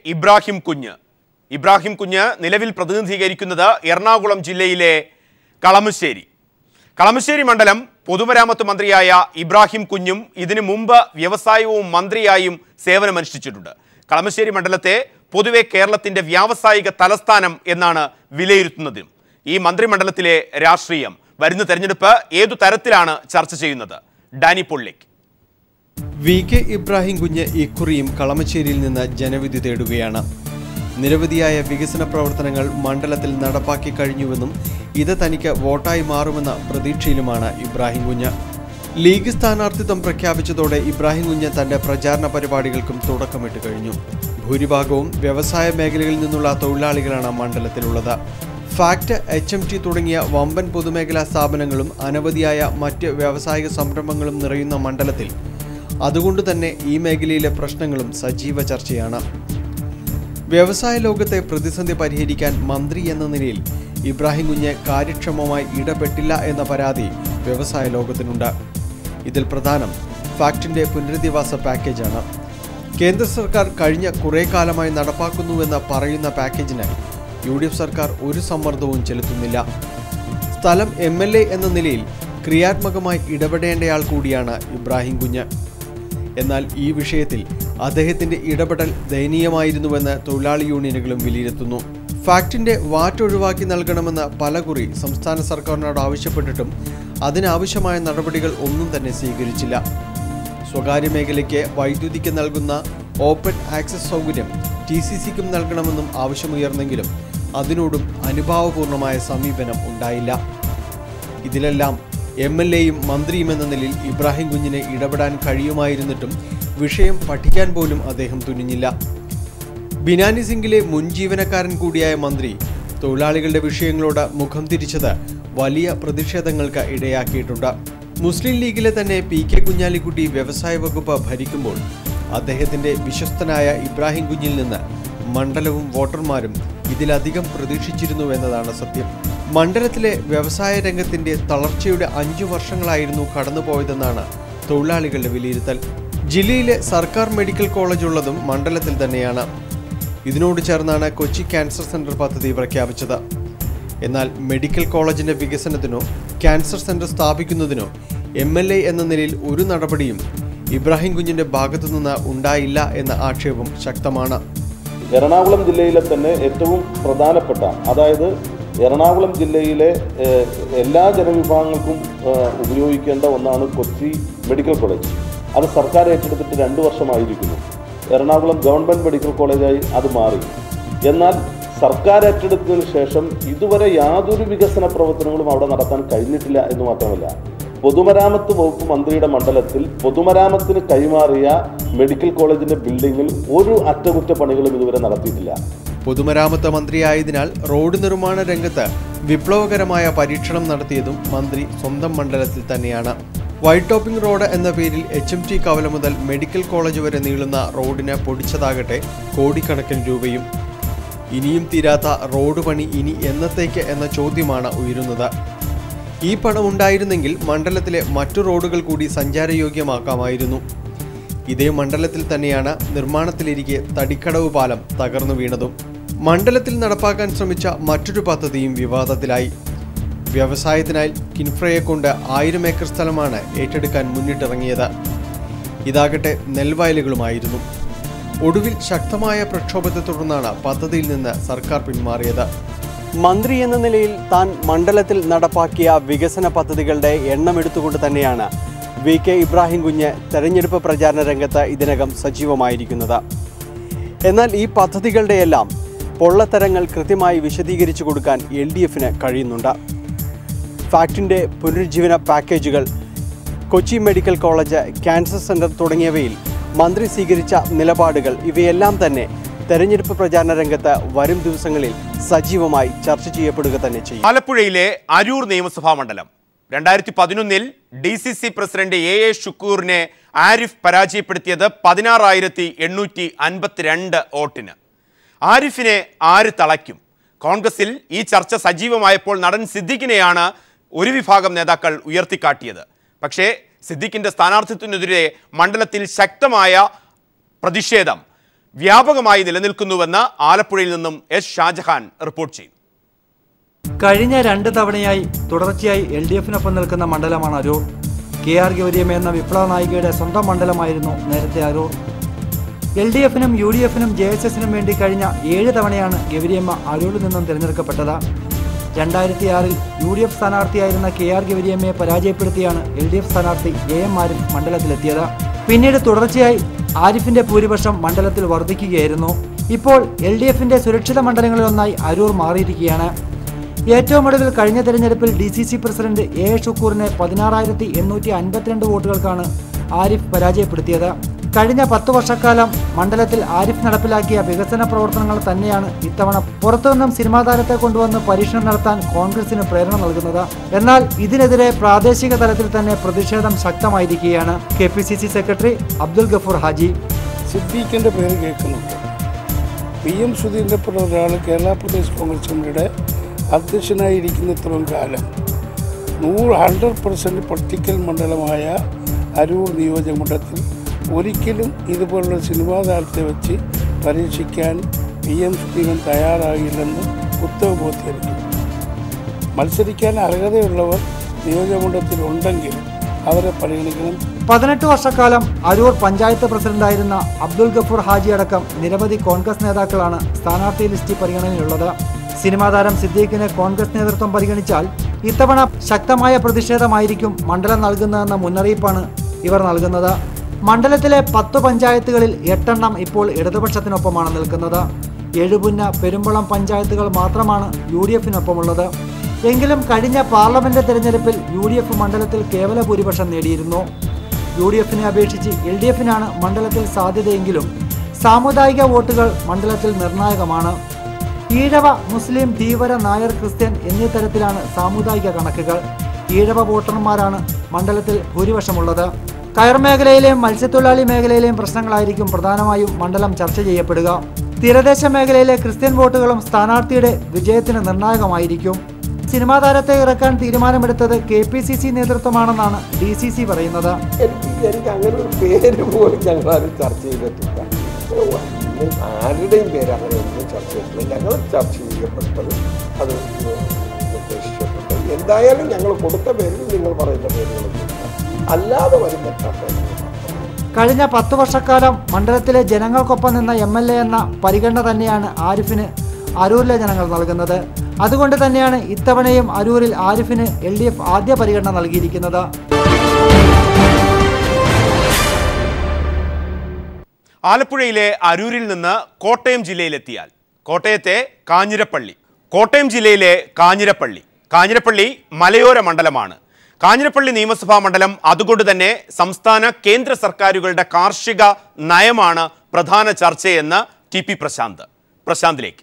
ഇബ്രാഹിം കുഞ്ഞ് ഇബ്രാഹിം കുഞ്ഞ് നിലവിൽ പ്രതിനിധീകരിക്കുന്നത് എറണാകുളം ജില്ലയിലെ കളമശ്ശേരി കളമശ്ശേരി മണ്ഡലം പൊതുമരാമത്ത് മന്ത്രിയായ ഇബ്രാഹിം കുഞ്ഞും ഇതിനു മുമ്പ് വ്യവസായവും മന്ത്രിയായും സേവനമനുഷ്ഠിച്ചിട്ടുണ്ട് കളമശ്ശേരി മണ്ഡലത്തെ പൊതുവെ കേരളത്തിന്റെ വ്യാവസായിക തലസ്ഥാനം എന്നാണ് വിലയിരുത്തുന്നത് ഈ മന്ത്രിമണ്ഡലത്തിലെ രാഷ്ട്രീയം വരുന്ന തെരഞ്ഞെടുപ്പ് ഏതു തരത്തിലാണ് ചർച്ച ചെയ്യുന്നത് ഡാനി പൊള്ളിക്ക് വി കെ ഇബ്രാഹിം കുഞ്ഞ് ഇക്കുറിയും കളമശ്ശേരിയിൽ നിന്ന് ജനവിധി തേടുകയാണ് നിരവധിയായ വികസന പ്രവർത്തനങ്ങൾ മണ്ഡലത്തിൽ നടപ്പാക്കി കഴിഞ്ഞുവെന്നും ഇത് തനിക്ക് വോട്ടായി മാറുമെന്ന പ്രതീക്ഷയിലുമാണ് ഇബ്രാഹിം കുഞ്ഞ് ലീഗ് സ്ഥാനാർത്ഥിത്വം പ്രഖ്യാപിച്ചതോടെ ഇബ്രാഹിം കുഞ്ഞ് തന്റെ പ്രചാരണ പരിപാടികൾക്കും തുടക്കമിട്ട് കഴിഞ്ഞു ഭൂരിഭാഗവും വ്യവസായ മേഖലയിൽ നിന്നുള്ള തൊഴിലാളികളാണ് മണ്ഡലത്തിലുള്ളത് ഫാക്ട് എച്ച് എം ടി തുടങ്ങിയ വമ്പൻ പൊതുമേഖലാ സ്ഥാപനങ്ങളും അനവധിയായ മറ്റ് വ്യാവസായിക സംരംഭങ്ങളും നിറയുന്ന മണ്ഡലത്തിൽ അതുകൊണ്ട് തന്നെ ഈ മേഖലയിലെ പ്രശ്നങ്ങളും സജീവ ചർച്ചയാണ് വ്യവസായ ലോകത്തെ പ്രതിസന്ധി പരിഹരിക്കാൻ മന്ത്രി എന്ന നിലയിൽ ഇബ്രാഹിം കുഞ്ഞ് കാര്യക്ഷമമായി ഇടപെട്ടില്ല എന്ന പരാതി വ്യവസായ ലോകത്തിനുണ്ട് ഇതിൽ പ്രധാനം ഫാക്ടിന്റെ പുനരധിവാസ പാക്കേജാണ് കേന്ദ്ര സർക്കാർ കഴിഞ്ഞ കുറേ കാലമായി നടപ്പാക്കുന്നുവെന്ന് പറയുന്ന പാക്കേജിനായി യു ഡി എഫ് സർക്കാർ ഒരു സമ്മർദ്ദവും ചെലുത്തുന്നില്ല സ്ഥലം എം എൽ എ എന്ന നിലയിൽ ക്രിയാത്മകമായി ഇടപെടേണ്ടയാൾ കൂടിയാണ് ഇബ്രാഹിം കുഞ്ഞ് എന്നാൽ ഈ വിഷയത്തിൽ അദ്ദേഹത്തിന്റെ ഇടപെടൽ ദയനീയമായിരുന്നുവെന്ന് തൊഴിലാളി യൂണിയനുകളും വിലയിരുത്തുന്നു ഫാക്ടിന്റെ വാറ്റ് ഒഴിവാക്കി നൽകണമെന്ന് പലകുറി സംസ്ഥാന സർക്കാരിനോട് ആവശ്യപ്പെട്ടിട്ടും അതിനാവശ്യമായ നടപടികൾ ഒന്നും തന്നെ സ്വീകരിച്ചില്ല സ്വകാര്യ മേഖലയ്ക്ക് വൈദ്യുതിക്ക് നൽകുന്ന ഓപ്പൺ ആക്സസ് സൗകര്യം ടി സി സിക്കും നൽകണമെന്നും ആവശ്യമുയർന്നെങ്കിലും അതിനോടും അനുഭാവപൂർണമായ സമീപനം ഉണ്ടായില്ല ഇതിലെല്ലാം എം എൽ എയും മന്ത്രിയും എന്ന നിലയിൽ ഇബ്രാഹിം കുഞ്ഞിനെ ഇടപെടാൻ കഴിയുമായിരുന്നിട്ടും വിഷയം പഠിക്കാൻ പോലും അദ്ദേഹം തുനിഞ്ഞില്ല ബിനാനി സിംഗിലെ മുൻ ജീവനക്കാരൻ കൂടിയായ മന്ത്രി തൊഴിലാളികളുടെ വിഷയങ്ങളോട് മുഖം തിരിച്ചത് വലിയ പ്രതിഷേധങ്ങൾക്ക് ഇടയാക്കിയിട്ടുണ്ട് മുസ്ലിം ലീഗിലെ തന്നെ പി കെ കുഞ്ഞാലിക്കുട്ടി വ്യവസായ വകുപ്പ് ഭരിക്കുമ്പോൾ അദ്ദേഹത്തിന്റെ വിശ്വസ്തനായ ഇബ്രാഹിം കുഞ്ഞിൽ നിന്ന് മണ്ഡലവും വോട്ടർമാരും ഇതിലധികം പ്രതീക്ഷിച്ചിരുന്നു എന്നതാണ് സത്യം മണ്ഡലത്തിലെ വ്യവസായ രംഗത്തിന്റെ തളർച്ചയുടെ അഞ്ചു വർഷങ്ങളായിരുന്നു കടന്നുപോയതെന്നാണ് തൊഴിലാളികളുടെ വിലയിരുത്തൽ ജില്ലയിലെ സർക്കാർ മെഡിക്കൽ കോളേജ് ഉള്ളതും മണ്ഡലത്തിൽ തന്നെയാണ് ഇതിനോട് ചേർന്നാണ് കൊച്ചി ക്യാൻസർ സെന്റർ പദ്ധതി പ്രഖ്യാപിച്ചത് എന്നാൽ മെഡിക്കൽ കോളേജിന്റെ വികസനത്തിനോ ക്യാൻസർ സെന്റർ സ്ഥാപിക്കുന്നതിനോ എം എൽ എ എന്ന നിലയിൽ ഒരു നടപടിയും ഇബ്രാഹിം കുഞ്ഞിന്റെ ഭാഗത്തുനിന്ന് ഉണ്ടായില്ല എന്ന ആക്ഷേപം ശക്തമാണ് എറണാകുളം ജില്ലയിലെ തന്നെ ഏറ്റവും പ്രധാനപ്പെട്ട അതായത് എറണാകുളം ജില്ലയിലെ ഏഹ്, എല്ലാ ജനവിഭാഗങ്ങൾക്കും ഏഹ്, ഉപയോഗിക്കേണ്ട ഒന്നാണ് കൊച്ചി മെഡിക്കൽ കോളേജ് അത് സർക്കാർ ഏറ്റെടുത്തിട്ട് രണ്ട് വർഷമായിരിക്കുന്നു എറണാകുളം ഗവൺമെൻറ് മെഡിക്കൽ കോളേജായി അത് മാറി എന്നാൽ സർക്കാർ ഏറ്റെടുത്തതിന് ശേഷം ഇതുവരെ യാതൊരു വികസന പ്രവർത്തനങ്ങളും അവിടെ നടത്താൻ കഴിഞ്ഞിട്ടില്ല എന്ന് മാത്രമല്ല പൊതുമരാമത്ത് വകുപ്പ് മന്ത്രിയുടെ മണ്ഡലത്തിൽ പൊതുമരാമത്തിന് കൈമാറിയ മെഡിക്കൽ കോളേജിന്റെ ബിൽഡിങ്ങിൽ ഒരു അറ്റകുറ്റപ്പണികളും ഇതുവരെ നടത്തിയിട്ടില്ല പൊതുമരാമത്ത് മന്ത്രിയായതിനാൽ റോഡ് നിർമ്മാണ രംഗത്ത് വിപ്ലവകരമായ പരീക്ഷണം നടത്തിയതും മന്ത്രി സ്വന്തം മണ്ഡലത്തിൽ തന്നെയാണ് വൈറ്റ് ടോപ്പിംഗ് റോഡ് എന്ന പേരിൽ എച്ച് എം ടി കവല മുതൽ മെഡിക്കൽ കോളേജ് വരെ നീളുന്ന റോഡിന് പൊടിച്ചതാകട്ടെ കോടിക്കണക്കിന് രൂപയും ഇനിയും തീരാത്ത റോഡ് പണി ഇനി എന്നത്തേക്ക് എന്ന ചോദ്യമാണ് ഉയരുന്നത് ഈ പണം ഉണ്ടായിരുന്നെങ്കിൽ മണ്ഡലത്തിലെ മറ്റു റോഡുകൾ കൂടി സഞ്ചാരയോഗ്യമാക്കാമായിരുന്നു ഇതേ മണ്ഡലത്തിൽ തന്നെയാണ് നിർമ്മാണത്തിലിരിക്കെ തടിക്കടവ് പാലം തകർന്നു വീണതും മണ്ഡലത്തിൽ നടപ്പാക്കാൻ ശ്രമിച്ച മറ്റൊരു പദ്ധതിയും വിവാദത്തിലായി വ്യവസായത്തിനായി കിൻഫ്രയെ കൊണ്ട് ആയിരം ഏക്കർ സ്ഥലമാണ് ഏറ്റെടുക്കാൻ മുന്നിട്ടിറങ്ങിയത് ഇതാകട്ടെ നെൽവയലുകളുമായിരുന്നു ഒടുവിൽ ശക്തമായ പ്രക്ഷോഭത്തെ തുടർന്നാണ് പദ്ധതിയിൽ നിന്ന് സർക്കാർ പിന്മാറിയത് മന്ത്രി എന്ന നിലയിൽ താൻ മണ്ഡലത്തിൽ നടപ്പാക്കിയ വികസന പദ്ധതികളുടെ എണ്ണം എടുത്തുകൊണ്ട് തന്നെയാണ് വി കെ ഇബ്രാഹിം കുഞ്ഞ് തെരഞ്ഞെടുപ്പ് പ്രചാരണ രംഗത്ത് ഇതിനകം സജീവമായിരിക്കുന്നത് എന്നാൽ ഈ പദ്ധതികളുടെയെല്ലാം പൊള്ളത്തരങ്ങൾ കൃത്യമായി വിശദീകരിച്ചു കൊടുക്കാൻ എൽ ഡി എഫിന് കഴിയുന്നുണ്ട് ഫാക്ടിൻ്റെ പുനരുജ്ജീവന പാക്കേജുകൾ Kochi medical college cancer centre തുടങ്ങിയവയിൽ മന്ത്രി സ്വീകരിച്ച നിലപാടുകൾ ഇവയെല്ലാം തന്നെ തെരഞ്ഞെടുപ്പ് പ്രചാരണ രംഗത്ത് വരും ദിവസങ്ങളിൽ സജീവമായി ചർച്ച ചെയ്യപ്പെടുക തന്നെ ചെയ്യും ആലപ്പുഴയിലെ അരൂർ നിയമസഭാ മണ്ഡലം രണ്ടായിരത്തി പതിനൊന്നിൽ D C C president A A ഷുക്കൂറിനെ ആരിഫ് പരാജയപ്പെടുത്തിയത് പതിനാറായിരത്തി എണ്ണൂറ്റി അൻപത്തിരണ്ട് വോട്ടിന് ആരിഫിനെ ആര് തളയ്ക്കും കോൺഗ്രസിൽ ഈ ചർച്ച സജീവമായപ്പോൾ നടൻ സിദ്ദിഖിനെയാണ് ഒരു വിഭാഗം നേതാക്കൾ ഉയർത്തിക്കാട്ടിയത് പക്ഷേ സിദ്ദിഖിന്റെ സ്ഥാനാർത്ഥിത്വത്തിനെതിരെ മണ്ഡലത്തിൽ ശക്തമായ പ്രതിഷേധം വ്യാപകമായി നിലനിൽക്കുന്നുവെന്ന് ആലപ്പുഴയിൽ നിന്നും എസ് ഷാജഹാൻ റിപ്പോർട്ട് ചെയ്തു കഴിഞ്ഞ രണ്ട് തവണയായി തുടർച്ചയായി എൽ ഡി എഫിനൊപ്പം നിൽക്കുന്ന മണ്ഡലമാണ് അരൂർ കെ ആർ ഗൗരിയമ്മ എന്ന വിപ്ലവ നായികയുടെ സ്വന്തം മണ്ഡലമായിരുന്നു നേരത്തെ അരൂർ എൽ ഡി എഫിനും യു ഡി എഫിനും ജെ എസ് എസിനും വേണ്ടി കഴിഞ്ഞ ഏഴ് തവണയാണ് ഗൗരിയമ്മ അരൂരിൽ നിന്നും തിരഞ്ഞെടുക്കപ്പെട്ടത് രണ്ടായിരത്തി ആറിൽ യു ഡി എഫ് സ്ഥാനാർത്ഥിയായിരുന്ന കെ ആർ ഗൗരിയമ്മയെ പരാജയപ്പെടുത്തിയാണ് എൽ ഡി എഫ് സ്ഥാനാർത്ഥി എ എം ആരിഫ് മണ്ഡലത്തിലെത്തിയത് പിന്നീട് തുടർച്ചയായി ആരിഫിന്റെ ഭൂരിപക്ഷം മണ്ഡലത്തിൽ വർദ്ധിക്കുകയായിരുന്നു ഇപ്പോൾ എൽ ഡി എഫിന്റെ സുരക്ഷിത മണ്ഡലങ്ങളിലൊന്നായി അരൂർ മാറിയിരിക്കുകയാണ് ഏറ്റവും ഒടുവിൽ കഴിഞ്ഞ തെരഞ്ഞെടുപ്പിൽ D C C president A A ഷുക്കൂറിനെ പതിനാറായിരത്തി എണ്ണൂറ്റി അൻപത്തിരണ്ട് വോട്ടുകൾക്കാണ് ആരിഫ് പരാജയപ്പെടുത്തിയത് കഴിഞ്ഞ പത്ത് വർഷക്കാലം മണ്ഡലത്തിൽ ആരിഫ് നടപ്പിലാക്കിയ വികസന പ്രവർത്തനങ്ങൾ തന്നെയാണ് ഇത്തവണ പുറത്തുനിന്നും സിനിമാ താരത്തെ കൊണ്ടുവന്ന് പരീക്ഷണം നടത്താൻ കോൺഗ്രസിന് പ്രേരണ നൽകുന്നത് എന്നാൽ ഇതിനെതിരെ പ്രാദേശിക തലത്തിൽ തന്നെ പ്രതിഷേധം ശക്തമായിരിക്കുകയാണ് K P C C secretary Abdul Gafoor Haji സിദ്ദീഖിൻ്റെ പേര് കേൾക്കുന്നുണ്ട് പി എം സുധീറിനെ പോലെ ഒരാൾ കേരള പ്രദേശ് കോൺഗ്രസ് കമ്മിറ്റിയുടെ അധ്യക്ഷനായിരിക്കുന്ന ഇത്രയും കാലം നൂറ് ഹൺഡ്രഡ് പെർസെൻറ്റ് പൊളിറ്റിക്കൽ മണ്ഡലമായ അരൂർ നിയോജക മണ്ഡലത്തിൽ ഒരിക്കലും ഇതുപോലുള്ള സിനിമാ താരത്തെ വെച്ച് പരീക്ഷിക്കാൻ പി എം സുധീരൻ തയ്യാറാകില്ലെന്ന് ഉത്തമ ബോധ്യമായിരിക്കും മത്സരിക്കാൻ അർഹതയുള്ളവർ നിയോജകമണ്ഡലത്തിൽ ഉണ്ടെങ്കിൽ അവരെ പരിഗണിക്കണം പതിനെട്ട് വർഷക്കാലം അരൂർ പഞ്ചായത്ത് പ്രസിഡന്റായിരുന്ന അബ്ദുൽ ഗഫൂർ ഹാജി അടക്കം നിരവധി കോൺഗ്രസ് നേതാക്കളാണ് സ്ഥാനാർത്ഥി ലിസ്റ്റിൽ പരിഗണനയിലുള്ളത് സിനിമാ താരം സിദ്ദീഖിനെ കോൺഗ്രസ് നേതൃത്വം പരിഗണിച്ചാൽ ഇത്തവണ ശക്തമായ പ്രതിഷേധമായിരിക്കും മണ്ഡലം നൽകുന്നതെന്ന മുന്നറിയിപ്പാണ് ഇവർ നൽകുന്നത് മണ്ഡലത്തിലെ പത്ത് പഞ്ചായത്തുകളിൽ എട്ടെണ്ണം ഇപ്പോൾ ഇടതുപക്ഷത്തിനൊപ്പമാണ് നിൽക്കുന്നത് എഴുപുന്ന പെരുമ്പളം പഞ്ചായത്തുകൾ മാത്രമാണ് യു ഡി എഫിനൊപ്പമുള്ളത് എങ്കിലും കഴിഞ്ഞ പാർലമെന്റ് തെരഞ്ഞെടുപ്പിൽ യു ഡി എഫ് മണ്ഡലത്തിൽ കേവല ഭൂരിപക്ഷം നേടിയിരുന്നു യു ഡി എഫിനെ അപേക്ഷിച്ച് എൽ ഡി എഫിനാണ് മണ്ഡലത്തിൽ സാധ്യതയെങ്കിലും സാമുദായിക വോട്ടുകൾ മണ്ഡലത്തിൽ നിർണായകമാണ് ഈഴവ മുസ്ലിം ധീവര നായർ ക്രിസ്ത്യൻ എന്നീ തരത്തിലാണ് സാമുദായിക കണക്കുകൾ ഈഴവ വോട്ടർമാരാണ് മണ്ഡലത്തിൽ ഭൂരിപക്ഷമുള്ളത് കയർ മേഖലയിലെയും മത്സ്യത്തൊഴിലാളി മേഖലയിലെയും പ്രശ്നങ്ങളായിരിക്കും പ്രധാനമായും മണ്ഡലം ചർച്ച ചെയ്യപ്പെടുക തീരദേശ മേഖലയിലെ ക്രിസ്ത്യൻ വോട്ടുകളും സ്ഥാനാർത്ഥിയുടെ വിജയത്തിന് നിർണായകമായിരിക്കും സിനിമാ താരത്തെ ഇറക്കാൻ തീരുമാനമെടുത്തത് കെ പി സി സി നേതൃത്വമാണെന്നാണ് ഡി സി സി പറയുന്നത് എനിക്ക് എനിക്ക് അങ്ങനെ ഒരു പേര് പോലും ഞങ്ങൾ ആരും ചർച്ച ചെയ്തിട്ടില്ല ഓ, ഇന്ന് ആരുടെയും പേര് അങ്ങനെ ഒന്നും ചർച്ച ചെയ്തിട്ടില്ല ഞങ്ങൾ ചർച്ച ചെയ്യപ്പെട്ടത് അത് നിർദ്ദേശിക്കപ്പെട്ടത് എന്തായാലും ഞങ്ങൾ കൊടുത്ത പേരിൽ നിങ്ങൾ പറയുന്ന പേരുകളൊന്നും അല്ലാതെ വരുന്ന പേരുകൾ കഴിഞ്ഞ പത്ത് വർഷക്കാലം മണ്ഡലത്തിലെ ജനങ്ങൾക്കൊപ്പം നിന്ന എം എൽ എ എന്ന പരിഗണന തന്നെയാണ് ആരിഫിന് അരൂരിലെ ജനങ്ങൾ നൽകുന്നത് അതുകൊണ്ട് തന്നെയാണ് ഇത്തവണയും അരൂരിൽ ആരിഫിന് എൽ ഡി എഫ് ആദ്യ പരിഗണന നൽകിയിരിക്കുന്നത് ആലപ്പുഴയിലെ അരൂരിൽ നിന്ന് കോട്ടയം ജില്ലയിലെത്തിയാൽ കോട്ടയത്തെ കാഞ്ഞിരപ്പള്ളി കോട്ടയം ജില്ലയിലെ കാഞ്ഞിരപ്പള്ളി കാഞ്ഞിരപ്പള്ളി മലയോര മണ്ഡലമാണ് കാഞ്ഞിരപ്പള്ളി നിയമസഭാ മണ്ഡലം അതുകൊണ്ട് തന്നെ സംസ്ഥാന കേന്ദ്ര സർക്കാരുകളുടെ കാർഷിക നയമാണ് പ്രധാന ചർച്ചയെന്ന് ടി പി പ്രശാന്ത് പ്രശാന്തിലേക്ക്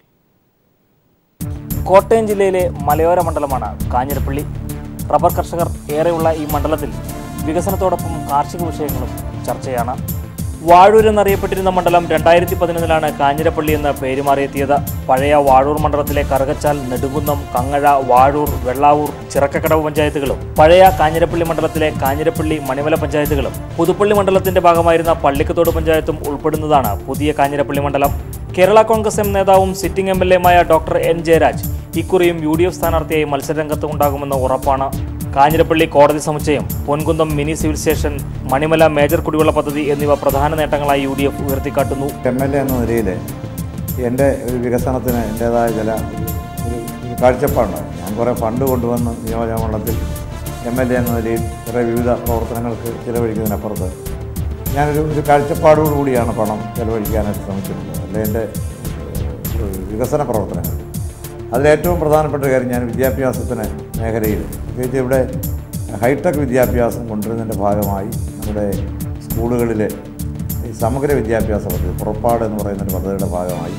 കോട്ടയം ജില്ലയിലെ മലയോര മണ്ഡലമാണ് കാഞ്ഞിരപ്പള്ളി റബ്ബർ കർഷകർ ഏറെയുള്ള ഈ മണ്ഡലത്തിൽ വികസനത്തോടൊപ്പം കാർഷിക വിഷയങ്ങളും ചർച്ചയാണ് വാഴൂർ എന്നറിയപ്പെട്ടിരുന്ന മണ്ഡലം രണ്ടായിരത്തി പതിനൊന്നിലാണ് കാഞ്ഞിരപ്പള്ളി എന്ന പേര് മാറിയെത്തിയത് പഴയ വാഴൂർ മണ്ഡലത്തിലെ കറുകച്ചാൽ നെടുങ്കുന്നം കങ്ങഴ വാഴൂർ വെള്ളാവൂർ ചിറക്കക്കടവ് പഞ്ചായത്തുകളും പഴയ കാഞ്ഞിരപ്പള്ളി മണ്ഡലത്തിലെ കാഞ്ഞിരപ്പള്ളി മണിമല പഞ്ചായത്തുകളും പുതുപ്പള്ളി മണ്ഡലത്തിന്റെ ഭാഗമായിരുന്ന പള്ളിക്കത്തോട് പഞ്ചായത്തും ഉൾപ്പെടുന്നതാണ് പുതിയ കാഞ്ഞിരപ്പള്ളി മണ്ഡലം കേരള കോൺഗ്രസ് എം നേതാവും സിറ്റിംഗ് എം എൽ എമായ ഡോക്ടർ എൻ ജയരാജ് ഇക്കുറിയും യു ഡി എഫ് സ്ഥാനാർത്ഥിയായി മത്സരരംഗത്ത് ഉണ്ടാകുമെന്ന് ഉറപ്പാണ് കാഞ്ഞിരപ്പള്ളി കോടതി സമുച്ചയം Ponkunnam mini civil station Manimala major കുടിവെള്ള പദ്ധതി എന്നിവ പ്രധാന നേട്ടങ്ങളായി യു ഡി എഫ് ഉയർത്തിക്കാട്ടുന്നു എം എൽ എ എന്ന നിലയിൽ എൻ്റെ ഒരു വികസനത്തിന് എൻ്റേതായ ചില ഒരു ഒരു കാഴ്ചപ്പാടുണ്ട് ഞാൻ കുറേ ഫണ്ട് കൊണ്ടുവന്ന് നിയോജകമണ്ഡലത്തിൽ എം എൽ എ എന്ന നിലയിൽ കുറേ വിവിധ പ്രവർത്തനങ്ങൾക്ക് ചിലവഴിക്കുന്നതിനപ്പുറത്ത് ഞാനൊരു ഒരു കാഴ്ചപ്പാടോടുകൂടിയാണ് പണം ചിലവഴിക്കാനായിട്ട് ശ്രമിച്ചിട്ടുള്ളത് അല്ലെ എൻ്റെ ഏഹ്, വികസന പ്രവർത്തനങ്ങൾ അതിലേറ്റവും പ്രധാനപ്പെട്ട കാര്യം ഞാൻ വിദ്യാഭ്യാസത്തിന് മേഖലയിൽ പ്രത്യേകിച്ച് ഇവിടെ ഹൈടെക് വിദ്യാഭ്യാസം കൊണ്ടുവരുന്നതിൻ്റെ ഭാഗമായി നമ്മുടെ സ്കൂളുകളിലെ ഈ സമഗ്ര വിദ്യാഭ്യാസ പദ്ധതി പുറപ്പാട് എന്ന് പറയുന്ന ഒരു പദ്ധതിയുടെ ഭാഗമായി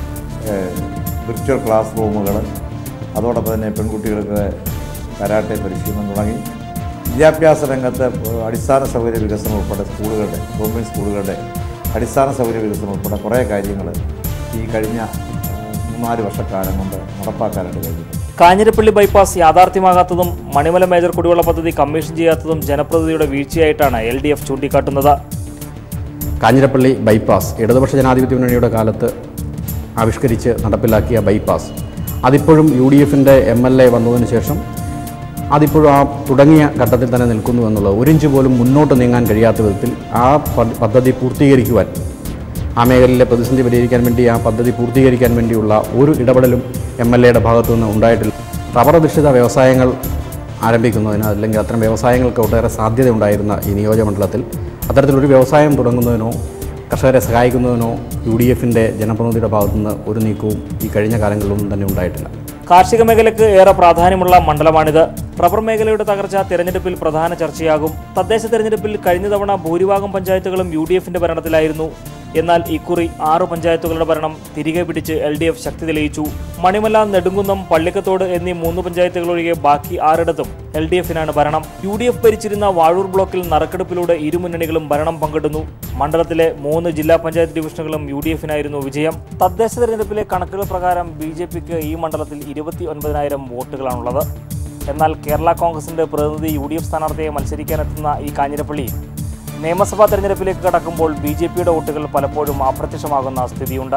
വിർച്വൽ ക്ലാസ് റൂമുകൾ അതോടൊപ്പം തന്നെ പെൺകുട്ടികൾക്ക് കരാട്ടെ പരിശീലനം തുടങ്ങി വിദ്യാഭ്യാസ രംഗത്ത് ഏഹ്, അടിസ്ഥാന സൗകര്യ വികസനം ഉൾപ്പെടെ സ്കൂളുകളുടെ ഗവൺമെൻറ് സ്കൂളുകളുടെ അടിസ്ഥാന സൗകര്യ വികസനം ഉൾപ്പെടെ കുറേ കാര്യങ്ങൾ ഈ കഴിഞ്ഞ ഏഹ്, മൂന്നാല് വർഷക്കാലം കൊണ്ട് നടപ്പാക്കാനായിട്ട് കഴിഞ്ഞിട്ടുണ്ട് കാഞ്ഞിരപ്പള്ളി ബൈപ്പാസ് യാഥാർത്ഥ്യമാകാത്തതും മണിമല മേജർ കുടിവെള്ള പദ്ധതി കമ്മീഷൻ ചെയ്യാത്തതും ജനപ്രതിനിധിയുടെ വീഴ്ചയായിട്ടാണ് എൽ ഡി എഫ് ചൂണ്ടിക്കാട്ടുന്നത് കാഞ്ഞിരപ്പള്ളി ബൈപ്പാസ് ഇടതുപക്ഷ ജനാധിപത്യ മുന്നണിയുടെ കാലത്ത് ആവിഷ്കരിച്ച് നടപ്പിലാക്കിയ ബൈപ്പാസ് അതിപ്പോഴും യു ഡി എഫിൻ്റെ എം എൽ എ വന്നതിന് ശേഷം അതിപ്പോഴും ആ തുടങ്ങിയ ഘട്ടത്തിൽ തന്നെ നിൽക്കുന്നു എന്നുള്ളത് ഒരിഞ്ച് പോലും മുന്നോട്ട് നീങ്ങാൻ കഴിയാത്ത വിധത്തിൽ ആ പ- പദ്ധതി പൂർത്തീകരിക്കുവാൻ ആ മേഖലയിലെ പ്രതിസന്ധി പരിഹരിക്കാൻ വേണ്ടി ആ പദ്ധതി പൂർത്തീകരിക്കാൻ വേണ്ടിയുള്ള ഒരു ഇടപെടലും എം എൽ എയുടെ ഭാഗത്തു നിന്ന് ഉണ്ടായിട്ടില്ല റബ്ബർ അധിഷ്ഠിത വ്യവസായങ്ങൾ ആരംഭിക്കുന്നതിന് അല്ലെങ്കിൽ അത്തരം വ്യവസായങ്ങൾക്ക് ഒട്ടേറെ സാധ്യത ഉണ്ടായിരുന്ന ഈ നിയോജകമണ്ഡലത്തിൽ അത്തരത്തിലൊരു വ്യവസായം തുടങ്ങുന്നതിനോ കർഷകരെ സഹായിക്കുന്നതിനോ യു ഡി എഫിൻ്റെ ജനപ്രതിനിധിയുടെ ഭാഗത്തുനിന്ന് ഒരു നീക്കവും ഈ കഴിഞ്ഞ കാലങ്ങളിലൊന്നും തന്നെ ഉണ്ടായിട്ടില്ല കാർഷിക മേഖലയ്ക്ക് ഏറെ പ്രാധാന്യമുള്ള മണ്ഡലമാണിത് റബ്ബർ മേഖലയുടെ തകർച്ച തെരഞ്ഞെടുപ്പിൽ പ്രധാന ചർച്ചയാകും തദ്ദേശ തെരഞ്ഞെടുപ്പിൽ കഴിഞ്ഞ തവണ ഭൂരിഭാഗം പഞ്ചായത്തുകളും യു ഡി എഫിന്റെ ഭരണത്തിലായിരുന്നു എന്നാൽ ഇക്കുറി ആറു പഞ്ചായത്തുകളുടെ ഭരണം തിരികെ പിടിച്ച് എൽ ഡി എഫ് ശക്തി തെളിയിച്ചു മണിമല നെടുങ്കുന്നം പള്ളിക്കത്തോട് എന്നീ മൂന്ന് പഞ്ചായത്തുകൾ ഒഴികെ ബാക്കി ആറിടത്തും എൽ ഡി എഫിനാണ് ഭരണം യു ഡി എഫ് ഭരിച്ചിരുന്ന വാഴൂർ ബ്ലോക്കിൽ നറുക്കെടുപ്പിലൂടെ ഇരു മുന്നണികളും ഭരണം പങ്കിടുന്നു മണ്ഡലത്തിലെ മൂന്ന് ജില്ലാ പഞ്ചായത്ത് ഡിവിഷനുകളും യു ഡി എഫിനായിരുന്നു വിജയം തദ്ദേശ തെരഞ്ഞെടുപ്പിലെ കണക്കുകൾ പ്രകാരം ബി ജെ പിക്ക് ഈ മണ്ഡലത്തിൽ ഇരുപത്തി ഒൻപതിനായിരം വോട്ടുകളാണുള്ളത് എന്നാൽ കേരള കോൺഗ്രസിന്റെ പ്രതിനിധി യു ഡി എഫ് സ്ഥാനാർത്ഥിയെ മത്സരിക്കാനെത്തുന്ന ഈ കാഞ്ഞിരപ്പള്ളിയിൽ നിയമസഭാ തെരഞ്ഞെടുപ്പിലേക്ക് കടക്കുമ്പോൾ ബി ജെ പിയുടെ വോട്ടുകൾ പലപ്പോഴും അപ്രത്യക്ഷമാകുന്ന സ്ഥിതിയുണ്ട്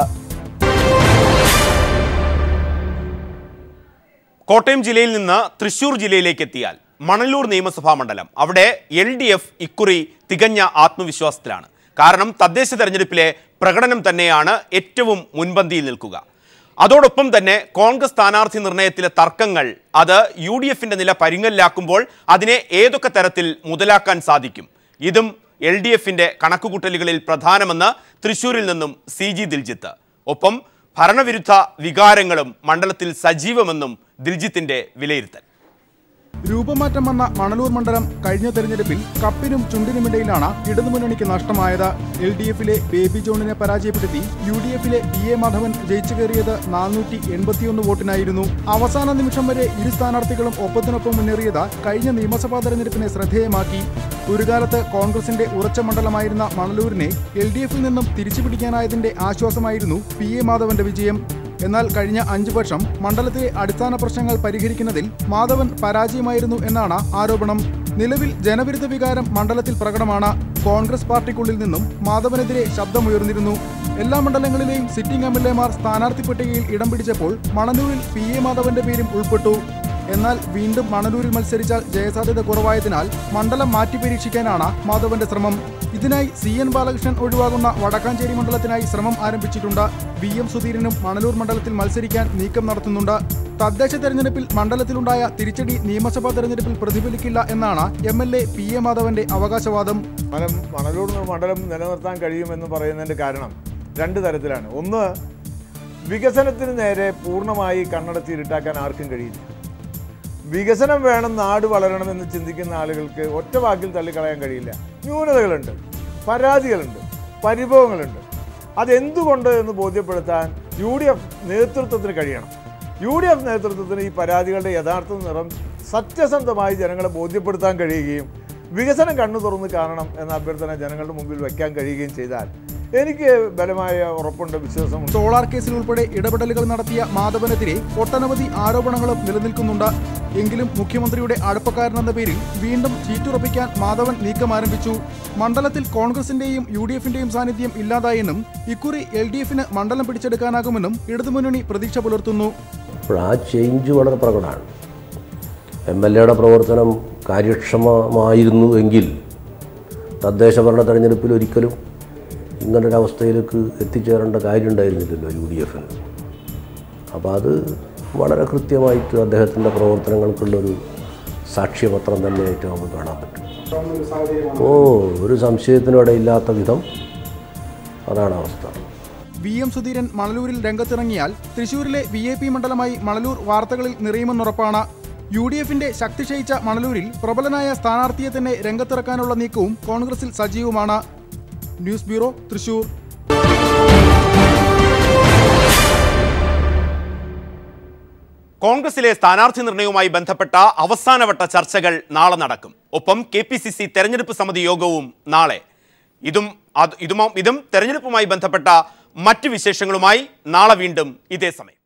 കോട്ടയം ജില്ലയിൽ നിന്ന് തൃശൂർ ജില്ലയിലേക്ക് എത്തിയാൽ മണലൂർ നിയമസഭാ മണ്ഡലം അവിടെ എൽ ഡി എഫ് ഇക്കുറി തികഞ്ഞ ആത്മവിശ്വാസത്തിലാണ് കാരണം തദ്ദേശ തെരഞ്ഞെടുപ്പിലെ പ്രകടനം തന്നെയാണ് ഏറ്റവും മുൻപന്തിയിൽ നിൽക്കുക അതോടൊപ്പം തന്നെ കോൺഗ്രസ് സ്ഥാനാർത്ഥി നിർണയത്തിലെ തർക്കങ്ങൾ അത് യു ഡി എഫിന്റെ നില പരിങ്ങലിലാക്കുമ്പോൾ അതിനെ ഏതൊക്കെ തരത്തിൽ മുതലാക്കാൻ സാധിക്കും ഇതും എൽ ഡി എഫിന്റെ കണക്കുകൂട്ടലുകളിൽ പ്രധാനമെന്ന് തൃശൂരിൽ നിന്നും സി ജി ദിൽജിത്ത് ഒപ്പം ഭരണവിരുദ്ധ വികാരങ്ങളും മണ്ഡലത്തിൽ സജീവമെന്നും ദിൽജിത്തിന്റെ വിലയിരുത്തൽ രൂപമാറ്റം വന്ന മണലൂർ മണ്ഡലം കഴിഞ്ഞ തെരഞ്ഞെടുപ്പിൽ കപ്പിനും ചുണ്ടിനുമിടയിലാണ് ഇടതുമുന്നണിക്ക് നഷ്ടമായത് എൽ ഡി എഫിലെ ബേബി ജോണിനെ പരാജയപ്പെടുത്തി യു ഡി എഫിലെ പി എ മാധവൻ ജയിച്ചു കയറിയത് നാനൂറ്റി എൺപത്തിയൊന്ന് വോട്ടിനായിരുന്നു അവസാന നിമിഷം വരെ ഇരു സ്ഥാനാർത്ഥികളും ഒപ്പത്തിനൊപ്പം മുന്നേറിയത് കഴിഞ്ഞ നിയമസഭാ തെരഞ്ഞെടുപ്പിനെ ശ്രദ്ധേയമാക്കി ഒരു കാലത്ത് കോൺഗ്രസിന്റെ ഉറച്ച മണ്ഡലമായിരുന്ന മണലൂരിനെ എൽ ഡി എഫിൽ നിന്നും തിരിച്ചുപിടിക്കാനായതിന്റെ ആശ്വാസമായിരുന്നു പി എ മാധവന്റെ വിജയം എന്നാൽ കഴിഞ്ഞ അഞ്ചു വർഷം മണ്ഡലത്തിലെ അടിസ്ഥാന പ്രശ്നങ്ങൾ പരിഹരിക്കുന്നതിൽ മാധവൻ പരാജയമായിരുന്നു എന്നാണ് ആരോപണം നിലവിൽ ജനവിരുദ്ധ വികാരം മണ്ഡലത്തിൽ പ്രകടമാണ് കോൺഗ്രസ് പാർട്ടിക്കുള്ളിൽ നിന്നും മാധവനെതിരെ ശബ്ദമുയർന്നിരുന്നു എല്ലാ മണ്ഡലങ്ങളിലെയും സിറ്റിംഗ് എം എൽ എമാർ സ്ഥാനാർത്ഥി പട്ടികയിൽ ഇടം പിടിച്ചപ്പോൾ മണലൂരിൽ പി എ മാധവന്റെ പേരും ഉൾപ്പെട്ടു എന്നാൽ വീണ്ടും മണലൂരിൽ മത്സരിച്ചാൽ ജയസാധ്യത കുറവായതിനാൽ മണ്ഡലം മാറ്റി പരീക്ഷിക്കാനാണ് മാധവന്റെ ശ്രമം ഇതിനായി സി എൻ ബാലകൃഷ്ണൻ ഒഴിവാകുന്ന വടക്കാഞ്ചേരി മണ്ഡലത്തിനായി ശ്രമം ആരംഭിച്ചിട്ടുണ്ട് വി എം സുധീരനും മണലൂർ മണ്ഡലത്തിൽ മത്സരിക്കാൻ നീക്കം നടത്തുന്നുണ്ട് തദ്ദേശ തെരഞ്ഞെടുപ്പിൽ മണ്ഡലത്തിലുണ്ടായ തിരിച്ചടി നിയമസഭാ തെരഞ്ഞെടുപ്പിൽ പ്രതിഫലിക്കില്ല എന്നാണ് M L A P A മാധവന്റെ അവകാശവാദം മനം മണലൂർ മണ്ഡലം നിലനിർത്താൻ കഴിയുമെന്ന് പറയുന്നതിൻ്റെ കാരണം രണ്ട് തരത്തിലാണ് ഒന്ന് വികസനത്തിന് നേരെ പൂർണ്ണമായി കണ്ണടച്ച് ഇരുട്ടാക്കാൻ ആർക്കും കഴിയില്ല വികസനം വേണം നാട് വളരണമെന്ന് ചിന്തിക്കുന്ന ആളുകൾക്ക് ഒറ്റ വാക്കിൽ തള്ളിക്കളയാൻ കഴിയില്ല ന്യൂനതകളുണ്ട് പരാതികളുണ്ട് പരിഭവങ്ങളുണ്ട് അതെന്തുകൊണ്ട് എന്ന് ബോധ്യപ്പെടുത്താൻ യു ഡി എഫ് നേതൃത്വത്തിന് കഴിയണം യു ഡി എഫ് നേതൃത്വത്തിന് ഈ പരാതികളുടെ യഥാർത്ഥ നിറം സത്യസന്ധമായി ജനങ്ങളെ ബോധ്യപ്പെടുത്താൻ കഴിയുകയും വികസനം കണ്ണു തുറന്ന് കാണണം എന്ന അഭ്യർത്ഥന ജനങ്ങളുടെ മുമ്പിൽ വയ്ക്കാൻ കഴിയുകയും ചെയ്താൽ എനിക്ക് ബലമായ ഉറപ്പുണ്ട് വിശ്വാസമുണ്ട് സോളാർ കേസിൽ ഉൾപ്പെടെ ഇടപെടലുകൾ നടത്തിയ മാധവനെതിരെ ഒട്ടനവധി ആരോപണങ്ങളും നിലനിൽക്കുന്നുണ്ട് എങ്കിലും മുഖ്യമന്ത്രിയുടെ അടുപ്പക്കാരനെന്ന പേരിൽ വീണ്ടും സീറ്റുറപ്പിക്കാൻ മാധവൻ നീക്കം ആരംഭിച്ചു മണ്ഡലത്തിൽ കോൺഗ്രസിന്റെയും യു ഡി എഫിന്റെയും സാന്നിധ്യം ഇല്ലാതായെന്നും ഇക്കുറി എൽ ഡി എഫിന് മണ്ഡലം പിടിച്ചെടുക്കാനാകുമെന്നും ഇടതുമുന്നണി പ്രതീക്ഷ പുലർത്തുന്നു അപ്പോൾ ആ ചേഞ്ച് വളരെ പ്രകടമാണ് എം എൽ എയുടെ പ്രവർത്തനം കാര്യക്ഷമമായിരുന്നു എങ്കിൽ തദ്ദേശ ഭരണ തെരഞ്ഞെടുപ്പിൽ ഒരിക്കലും ഇങ്ങനൊരവസ്ഥയിലേക്ക് എത്തിച്ചേരേണ്ട കാര്യം ഉണ്ടായിരുന്നില്ലല്ലോ യു ഡി എഫിന് അപ്പോൾ അത് വളരെ കൃത്യമായിട്ട് അദ്ദേഹത്തിൻ്റെ പ്രവർത്തനങ്ങൾക്കുള്ളൊരു സാക്ഷ്യപത്രം തന്നെയായിട്ട് നമുക്ക് കാണാൻ പറ്റും ഓ ഒരു സംശയത്തിനും ഇടയില്ലാത്ത വിധം അതാണ് അവസ്ഥ വി എം സുധീരൻ മണലൂരിൽ രംഗത്തിറങ്ങിയാൽ തൃശൂരിലെ വി എ പി മണ്ഡലമായി മണലൂർ വാർത്തകളിൽ നിറയുമെന്നുറപ്പാണ് യു ഡി എഫിന്റെ ശക്തി ക്ഷയിച്ച മണലൂരിൽ പ്രബലനായ സ്ഥാനാർത്ഥിയെ തന്നെ രംഗത്തിറക്കാനുള്ള നീക്കവും കോൺഗ്രസിൽ സജീവമാണ് ന്യൂസ് ബ്യൂറോ തൃശൂർ കോൺഗ്രസിലെ സ്ഥാനാർത്ഥി നിർണയവുമായി ബന്ധപ്പെട്ട അവസാനവട്ട ചർച്ചകൾ നാളെ നടക്കും ഒപ്പം കെ പി സി സി തെരഞ്ഞെടുപ്പ് സമിതി യോഗവും നാളെ ഇതും അത് ഇതും ഇതും തെരഞ്ഞെടുപ്പുമായി ബന്ധപ്പെട്ട മറ്റ് വിശേഷങ്ങളുമായി നാളെ വീണ്ടും ഇതേ സമയം